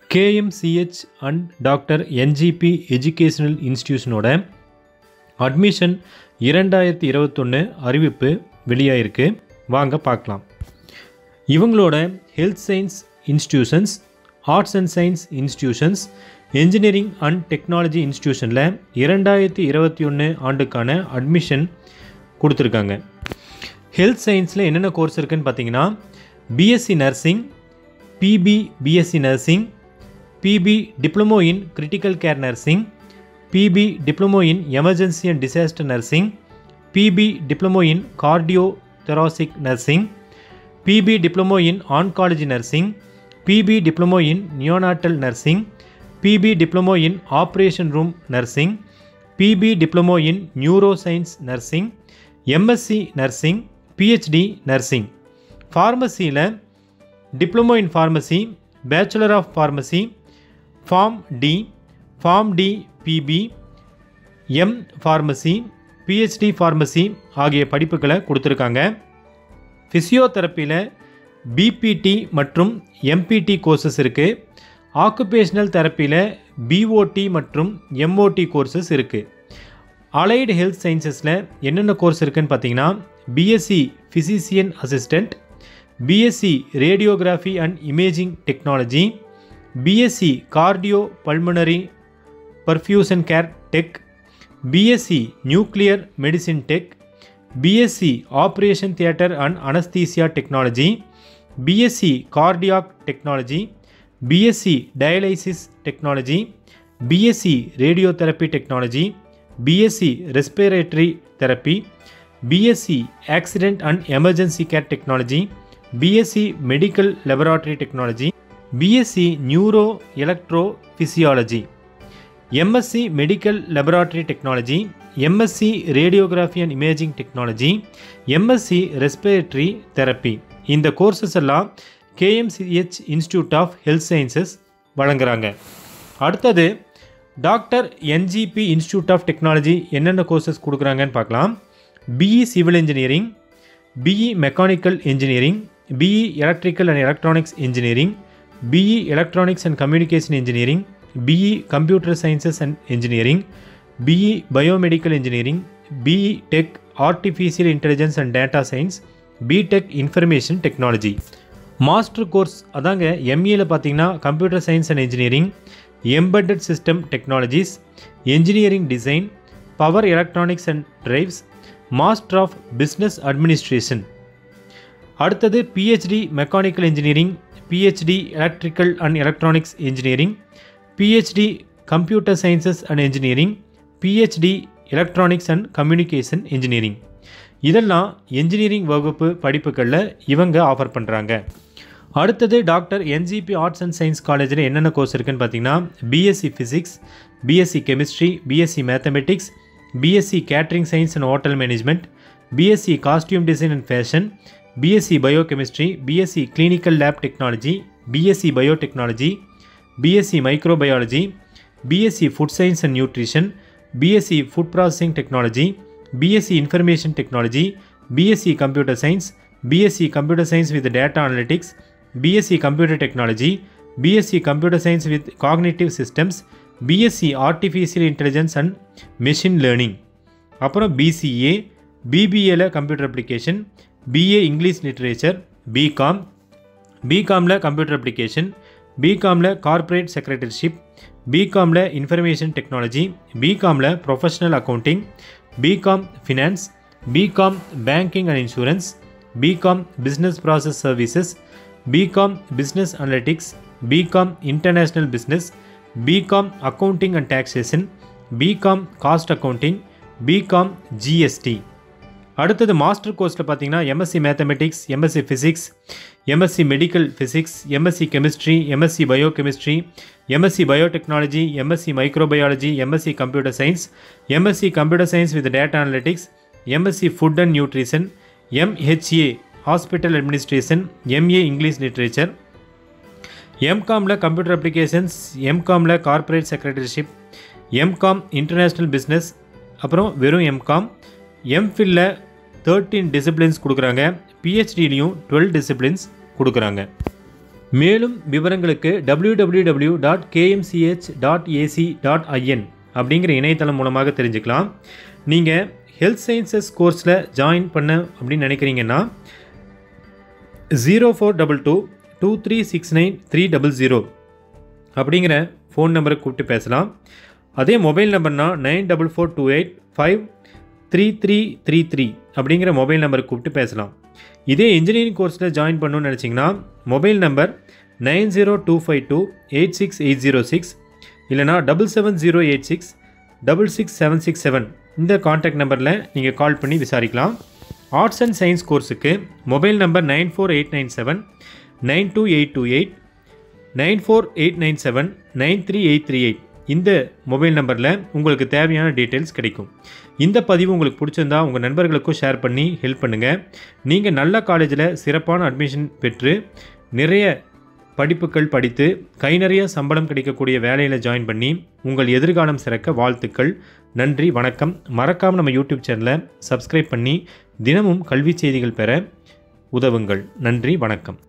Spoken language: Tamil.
KMCH and doctor NGP educational இன்ஸ்டிடியூஷனோட அட்மிஷன் இரண்டாயிரத்தி இருபத்தொன்று அறிவிப்பு வெளியாயிருக்கு வாங்க பார்க்கலாம் இவங்களோட health science institutions arts and science institutions engineering and technology இன்ஸ்டிடியூஷனில் இரண்டாயிரத்தி இருபத்தி ஒன்று ஆண்டுக்கான அட்மிஷன் கொடுத்துருக்காங்க ஹெல்த் சயின்ஸில் என்னென்ன கோர்ஸ் இருக்குன்னு பார்த்தீங்கன்னா BSc nursing PB BSc nursing PB diploma in critical care nursing PB diploma in emergency and disaster nursing PB diploma in cardio thoracic nursing PB diploma in oncology nursing PB diploma in neonatal nursing PB diploma in operation room nursing PB diploma in neuro science nursing MSc nursing PhD nursing ஃபார்மசியில் diploma in pharmacy bachelor of pharmacy pharm D pharm D PB M pharmacy PhD pharmacy ஆகிய படிப்புகளை கொடுத்துருக்காங்க ஃபிசியோதெரப்பியில் பிபிடி மற்றும் எம்பிடி கோர்சஸ் இருக்குது ஆக்குபேஷனல் தெரப்பியில் பிஓடி மற்றும் எம்ஓடி கோர்சஸ் இருக்குது அலைடு ஹெல்த் சயின்சஸில் என்னென்ன கோர்ஸ் இருக்குன்னு பார்த்தீங்கன்னா BSc physician assistant BSc radiography and imaging technology BSc cardio pulmonary perfusion care tech BSc nuclear medicine tech BSc operation theatre and anaesthesia technology BSc cardiac technology BSc dialysis technology BSc radiotherapy technology BSc respiratory therapy BSc accident and emergency care technology BSc medical laboratory technology BSc neuro electro physiology MSc medical laboratory technology MSc radiography and imaging technology MSc respiratory therapy இந்த கோர்சஸ் எல்லாம் KMCH institute of health sciences வழங்குறாங்க அடுத்தது doctor NGP institute of technology என்னென்ன கோர்சஸ் கொடுக்குறாங்கன்னு பார்க்கலாம் BE civil engineering BE mechanical engineering BE electrical and electronics engineering BE electronics and communication engineering BE computer sciences and engineering BE biomedical engineering BE tech artificial intelligence and data science BTech information technology master course அதாங்க எம்ஏல பார்த்தீங்கன்னா computer science and engineering embedded system technologies engineering design power electronics and drives master of business administration அடுத்தது PhD mechanical engineering PhD electrical and electronics engineering PhD computer sciences and engineering PhD electronics and communication engineering இதெல்லாம் என்ஜினியரிங் வகுப்பு படிப்புகளில் இவங்க ஆஃபர் பண்ணுறாங்க அடுத்தது doctor NGP arts and science காலேஜில் என்னென்ன கோர்ஸ் இருக்குன்னு பார்த்தீங்கன்னா BSc physics BSc chemistry BSc mathematics BSc catering science and hotel management BSc costume design and fashion BSc biochemistry BSc clinical lab technology BSc biotechnology BSc microbiology BSc food science and nutrition BSc food processing technology BSc information technology BSc computer science BSc computer science with data analytics BSc computer technology BSc computer science with cognitive systems BSc artificial intelligence and machine learning அப்புறம் பிசிஏ பிபிஏல computer application BA English literature BCom பிகாமில் கம்ப்யூட்டர் அப்ளிகேஷன் பிகாமில் கார்ப்பரேட் செக்ரட்டரிஷிப் பிகாமில் இன்ஃபர்மேஷன் டெக்னாலஜி பிகாமில் professional accounting BCom finance BCom banking and insurance BCom business process services BCom business analytics BCom international business BCom accounting and taxation BCom cost accounting BCom GST அடுத்தது மாஸ்டர் கோர்ஸில் பார்த்தீங்கன்னா MSc mathematics MSc physics MSc medical physics MSc chemistry MSc biochemistry MSc biotechnology MSc microbiology MSc computer science MSc computer science with data analytics MSc food and nutrition MHA hospital administration MA English literature எம்காமில் கம்ப்யூட்டர் அப்ளிகேஷன்ஸ் எம்காமில் corporate secretaryship M Com international business அப்புறம் வெறும் எம்காம் எம்ஃபில்ல தேர்ட்டீன் டிசிப்ளின்ஸ் கொடுக்குறாங்க பிஹெச்டிலையும் டுவெல் டிசிப்ளின்ஸ் கொடுக்குறாங்க மேலும் விவரங்களுக்கு www.kmch.ac.in dot KMCH dot AC dot IN அப்படிங்கிற இணையதளம் மூலமாக தெரிஞ்சுக்கலாம் நீங்கள் ஹெல்த் சயின்சஸ் கோர்ஸில் ஜாயின் பண்ண அப்படின்னு நினைக்கிறீங்கன்னா zero four double two two three six nine three double zero அப்படிங்கிற ஃபோன் நம்பரை கூப்பிட்டு பேசலாம் அதே மொபைல் நம்பர்னா nine double four two eight five three three three three அப்படிங்கிற மொபைல் நம்பருக்கு கூப்பிட்டு பேசலாம் இதே இன்ஜினியரிங் கோர்ஸில் ஜாயின் பண்ணணும்னு நினச்சிங்கன்னா mobile number nine zero two five two eight six eight zero six இல்லைனா double seven zero eight six double six seven six seven இந்த காண்டாக்ட் நம்பரில் நீங்கள் கால் பண்ணி விசாரிக்கலாம் ஆர்ட்ஸ் அண்ட் சயின்ஸ் கோர்ஸுக்கு mobile number nine four eight nine seven nine two eight two eight nine four eight nine seven nine three eight three eight இந்த மொபைல் நம்பரில் உங்களுக்கு தேவையான டீட்டெயில்ஸ் கிடைக்கும் இந்த பதிவு உங்களுக்கு பிடிச்சிருந்தா உங்கள் நண்பர்களுக்கும் ஷேர் பண்ணி ஹெல்ப் பண்ணுங்கள் நீங்கள் நல்ல காலேஜில் சிறப்பான அட்மிஷன் பெற்று நிறைய படிப்புகள் படித்து கை நிறைய சம்பளம் கிடைக்கக்கூடிய வேலையில் ஜாயின் பண்ணி உங்கள் எதிர்காலம் சிறக்க வாழ்த்துக்கள் நன்றி வணக்கம் மறக்காமல் நம்ம யூடியூப் சேனலை சப்ஸ்கிரைப் பண்ணி தினமும் கல்வி செய்திகள் பெற உதவுங்கள் நன்றி வணக்கம்